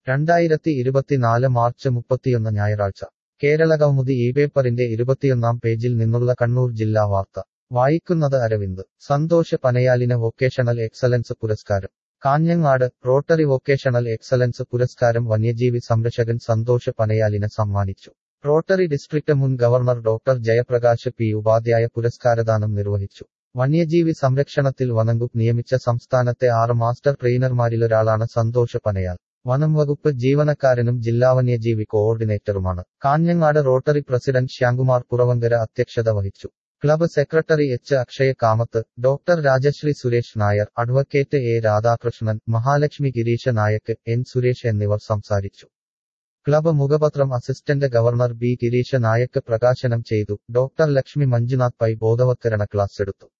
രണ്ടായിരത്തി ഇരുപത്തിനാല് മാർച്ച് മുപ്പത്തിയൊന്ന് ഞായറാഴ്ച കേരള കൗമുദി ഈ പേപ്പറിന്റെ ഇരുപത്തിയൊന്നാം പേജിൽ നിന്നുള്ള കണ്ണൂർ ജില്ലാ വാർത്ത വായിക്കുന്നത് അരവിന്ദ് സന്തോഷ് പനയാലിന് വൊക്കേഷണൽ എക്സലൻസ് പുരസ്കാരം കാഞ്ഞങ്ങാട് റോട്ടറി വൊക്കേഷണൽ എക്സലൻസ് പുരസ്കാരം വന്യജീവി സംരക്ഷകൻ സന്തോഷ് പനയാലിന് സമ്മാനിച്ചു റോട്ടറി ഡിസ്ട്രിക്ട് മുൻ governor doctor Jayaprakash P Upadhyaya പുരസ്കാരദാനം നിർവഹിച്ചു വന്യജീവി സംരക്ഷണത്തിൽ വനംവകുപ്പ് നിയമിച്ച സംസ്ഥാനത്തെ ആറ് മാസ്റ്റർ ട്രെയിനർമാരിലൊരാളാണ് സന്തോഷ് പനയാൽ വനം വകുപ്പ് ജീവനക്കാരനും ജില്ലാ വന്യജീവി കോഓർഡിനേറ്ററുമാണ് കാഞ്ഞങ്ങാട് റോട്ടറി പ്രസിഡന്റ് ശ്യാംകുമാർ പുറവങ്കര അധ്യക്ഷത വഹിച്ചു club secretary H Akshaya Kamath doctor Rajasree Suresh Nair advocate A Radhakrishnan Mahalakshmi Girisha Nayak N Suresh എന്നിവർ സംസാരിച്ചു ക്ലബ് മുഖപത്രം assistant governor B Girisha Nayak പ്രകാശനം ചെയ്തു ഡോക്ടർ ലക്ഷ്മി മഞ്ജുനാഥ് പൈ ബോധവത്കരണ ക്ലാസ് എടുത്തു